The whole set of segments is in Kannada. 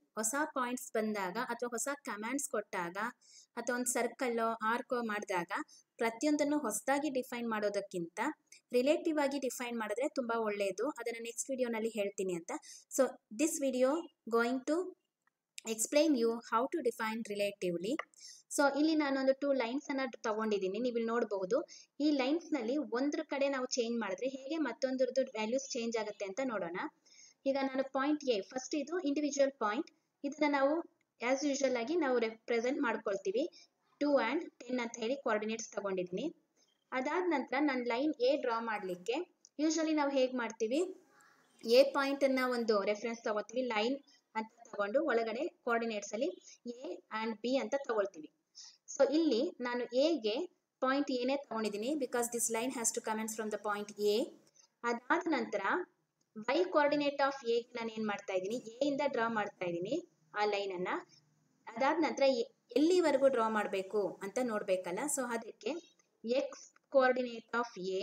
ಹೊಸ ಪಾಯಿಂಟ್ಸ್ ಬಂದಾಗ ಅಥವಾ ಹೊಸ ಕಮ್ಯಾಂಡ್ಸ್ ಕೊಟ್ಟಾಗ ಅಥವಾ ಒಂದು ಸರ್ಕಲ್ಲೋ ಆರ್ಕೋ ಮಾಡಿದಾಗ ಪ್ರತಿಯೊಂದನ್ನು ಹೊಸದಾಗಿ ಡಿಫೈನ್ ಮಾಡೋದಕ್ಕಿಂತ ರಿಲೇಟಿವ್ ಆಗಿ ಡಿಫೈನ್ ಮಾಡಿದ್ರೆ ತುಂಬ ಒಳ್ಳೆಯದು ಅದನ್ನು ನೆಕ್ಸ್ಟ್ ವಿಡಿಯೋನಲ್ಲಿ ಹೇಳ್ತೀನಿ ಅಂತ so this video going to explain you how to define relatively so ಇಲ್ಲಿ ನಾನೊಂದು ಟೂ ಲೈನ್ಸನ್ನು ತಗೊಂಡಿದ್ದೀನಿ ನೀವು ಇಲ್ಲಿ ನೋಡಬಹುದು ಈ ಲೈನ್ಸ್ನಲ್ಲಿ ಒಂದ್ರ ಕಡೆ ನಾವು ಚೇಂಜ್ ಮಾಡಿದ್ರೆ ಹೇಗೆ ಮತ್ತೊಂದ್ರದ್ದು ವ್ಯಾಲ್ಯೂಸ್ ಚೇಂಜ್ ಆಗುತ್ತೆ ಅಂತ ನೋಡೋಣ ಈಗ ನಾನು ಪಾಯಿಂಟ್ ಎ ಫಸ್ಟ್ ಇದು ಇಂಡಿವಿಜುವಲ್ ಪಾಯಿಂಟ್ ಇದನ್ನ ನಾವು ಆಸ್ ಯೂಶುವಲ್ ಆಗಿ ನಾವು ರೆಪ್ರೆಸೆಂಟ್ ಮಾಡ್ಕೊಳ್ತೀವಿ ಟೂ ಆ್ಯಂಡ್ ಟೆನ್ ಅಂತ ಹೇಳಿ ಕೋಆರ್ಡಿನೇಟ್ಸ್ ತಗೊಂಡಿದ್ದೀನಿ ಅದಾದ ನಂತರ ನಾನು ಲೈನ್ ಎ ಡ್ರಾ ಮಾಡಲಿಕ್ಕೆ ಯೂಶಲಿ ನಾವು ಹೇಗೆ ಮಾಡ್ತೀವಿ ಎ ಪಾಯಿಂಟನ್ನು ಒಂದು ರೆಫರೆನ್ಸ್ ತಗೋತೀವಿ ಲೈನ್ ಅಂತ ತಗೊಂಡು ಒಳಗಡೆ ಕೋಆರ್ಡಿನೇಟ್ಸ್ ಅಲ್ಲಿ ಎ ಆ್ಯಂಡ್ ಬಿ ಅಂತ ತಗೊಳ್ತೀವಿ ಸೊ ಇಲ್ಲಿ ನಾನು ಎಗೆ ಪಾಯಿಂಟ್ ಎನೇ ತಗೊಂಡಿದ್ದೀನಿ because this line has to commence from the point A ಅದಾದ ನಂತರ ವೈ ಕೋಆರ್ಡಿನೇಟ್ ಆಫ್ ಎ ನಾನು ಏನು ಮಾಡ್ತಾ ಇದ್ದೀನಿ ಎ ಇಂದ ಡ್ರಾ ಮಾಡ್ತಾ ಇದ್ದೀನಿ ಆ ಲೈನನ್ನು ಅದಾದ ನಂತರ ಎಲ್ಲಿವರೆಗೂ ಡ್ರಾ ಮಾಡಬೇಕು ಅಂತ ನೋಡಬೇಕಲ್ಲ ಸೊ ಅದಕ್ಕೆ X coordinate of A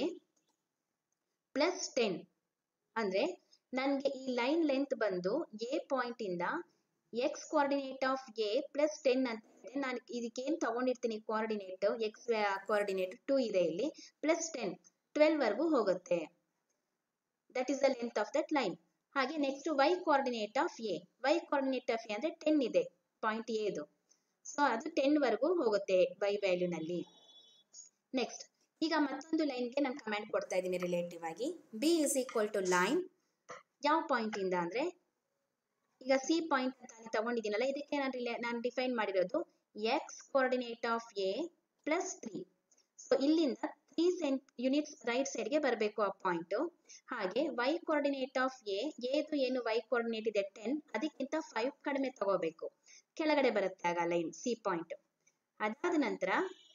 plus ten ಅಂದರೆ ನನಗೆ ಈ ಲೈನ್ ಲೆಂತ್ ಬಂದು ಎ ಪಾಯಿಂಟಿಂದ X coordinate of A plus ten ಅಂತ ಇದೆ ನಾನು ಇದಕ್ಕೆ ಏನು ತಗೊಂಡಿರ್ತೀನಿ ಕೋಆರ್ಡಿನೇಟ್ ಎಕ್ಸ್ ಕೋಆರ್ಡಿನೇಟ್ ಟೂ ಇದೆ ಇಲ್ಲಿ ಪ್ಲಸ್ ಟೆನ್ ಟ್ವೆಲ್ ವರೆಗೂ ಹೋಗುತ್ತೆ that is the length of that line ಹಾಗೆ next Y coordinate of A Y coordinate of A ಅಂದರೆ ಟೆನ್ ಇದೆ ಪಾಯಿಂಟ್ ಎದು ಸೊ ಅದು ಟೆನ್ ವರೆಗೂ ಹೋಗುತ್ತೆ ವೈ ವ್ಯಾಲ್ಯೂನಲ್ಲಿ ನೆಕ್ಸ್ಟ್ ಈಗ ಮತ್ತೊಂದು ಲೈನ್ಗೆ ನಾನು ಕಮೆಂಟ್ ಕೊಡ್ತಾ ಇದ್ದೀನಿ ರಿಲೇಟಿವ್ ಆಗಿ B is equal to line ಯಾವ ಪಾಯಿಂಟ್ ಇಂದ ಅಂದ್ರೆ ಈಗ ಸಿ ಪಾಯಿಂಟ್ ಅಂತ ಅಲ್ಲಿ ತಗೊಂಡಿದ್ದೀನಲ್ಲ ಇದಕ್ಕೆ ನಾನು ರಿಲೇ ನಾನು ಡಿಫೈನ್ ಮಾಡಿರೋದು X coordinate of A plus three so ಇಲ್ಲಿಂದ ತ್ರೀ ಸೆಂಟ್ ಯೂನಿಟ್ಸ್ ರೈಟ್ ಸೈಡ್ಗೆ ಬರಬೇಕು ಆ ಪಾಯಿಂಟು ಹಾಗೆ ವೈ ಕೋಆರ್ಡಿನೇಟ್ ಆಫ್ ಎ ಎದು ಏನು ವೈ ಕೋಆರ್ಡಿನೇಟ್ ಇದೆ ಟೆನ್ ಅದಕ್ಕಿಂತ ಫೈವ್ ಕಡಿಮೆ ತಗೋಬೇಕು ಕೆಳಗಡೆ ಬರುತ್ತೆ ಆಗ ಲೈನ್ ಸಿ ಪಾಯಿಂಟ್ ಅದಾದ ನಂತರ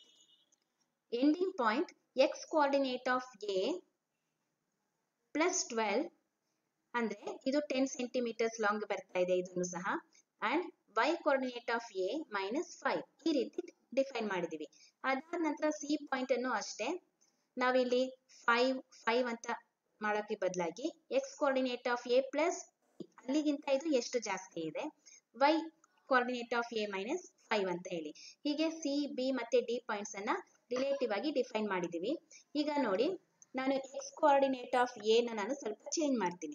ending point X coordinate of A plus twelve ಅಂದ್ರೆ ಇದು ಟೆನ್ ಸೆಂಟಿಮೀಟರ್ಸ್ ಲಾಂಗ್ ಬರ್ತಾ ಇದೆ ಇದನ್ನು ಸಹ and Y coordinate of A minus five ಈ ರೀತಿ ಡಿಫೈನ್ ಮಾಡಿದೀವಿ ಅದಾದ ನಂತರ ಸಿ ಪಾಯಿಂಟ್ ಅನ್ನು ಅಷ್ಟೇ ನಾವಿಲ್ಲಿ ಫೈವ್ ಫೈವ್ ಅಂತ ಮಾಡೋಕ್ಕೆ ಬದಲಾಗಿ X coordinate of A plus ಅಲ್ಲಿಗಿಂತ ಇದು ಎಷ್ಟು ಜಾಸ್ತಿ ಇದೆ Y coordinate of A minus five ಅಂತ ಹೇಳಿ ಹೀಗೆ ಸಿ ಬಿ ಮತ್ತೆ ಡಿ ಪಾಯಿಂಟ್ಸ್ ಅನ್ನ ರಿಲೇಟಿವ್ ಆಗಿ ಡಿಫೈನ್ ಮಾಡಿದೀವಿ ಈಗ ನೋಡಿ ನಾನು ಎಕ್ಸ್ ಕೋಆರ್ಡಿನೇಟ್ ಆಫ್ ಎನ ನಾನು ಸ್ವಲ್ಪ ಚೇಂಜ್ ಮಾಡ್ತೀನಿ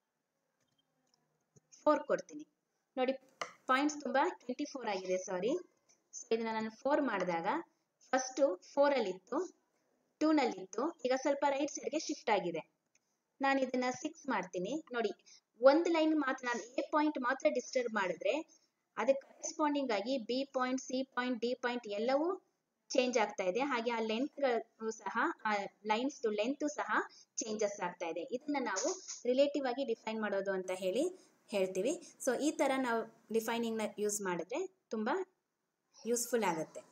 ಫೋರ್ ಕೊಡ್ತೀನಿ ನೋಡಿ ಪಾಯಿಂಟ್ಸ್ ತುಂಬಾ ಟ್ವೆಂಟಿ ಫೋರ್ ಆಗಿದೆ ಸಾರಿ ಸೊ ಇದನ್ನ ನಾನು ಫೋರ್ ಮಾಡಿದಾಗ ಫಸ್ಟು ಫೋರಲ್ಲಿತ್ತು ಟೂನಲ್ಲಿತ್ತು ಈಗ ಸ್ವಲ್ಪ ರೈಟ್ ಸೈಡ್ಗೆ ಶಿಫ್ಟ್ ಆಗಿದೆ ನಾನು ಇದನ್ನ ಸಿಕ್ಸ್ ಮಾಡ್ತೀನಿ ನೋಡಿ ಒಂದು ಲೈನ್ ಮಾತ್ರ ನಾನು ಎ ಪಾಯಿಂಟ್ ಮಾತ್ರ ಡಿಸ್ಟರ್ಬ್ ಮಾಡಿದ್ರೆ ಅದಕ್ಕೆ ಕರೆಸ್ಪಾಂಡಿಂಗ್ ಆಗಿ B point C point D point ಎಲ್ಲವೂ ಚೇಂಜ್ ಆಗ್ತಾ ಇದೆ ಹಾಗೆ ಆ ಲೆಂತ್ಗಳು ಸಹ ಆ ಲೈನ್ಸ್ ಲೆಂತ್ ಸಹ ಚೇಂಜಸ್ ಆಗ್ತಾ ಇದೆ ಇದನ್ನ ನಾವು ರಿಲೇಟಿವ್ ಆಗಿ ಡಿಫೈನ್ ಮಾಡೋದು ಅಂತ ಹೇಳಿ ಹೇಳ್ತೀವಿ ಸೊ ಈ ಥರ ನಾವು ಡಿಫೈನಿಂಗ್ನ ಯೂಸ್ ಮಾಡಿದ್ರೆ ತುಂಬ ಯೂಸ್ಫುಲ್ ಆಗುತ್ತೆ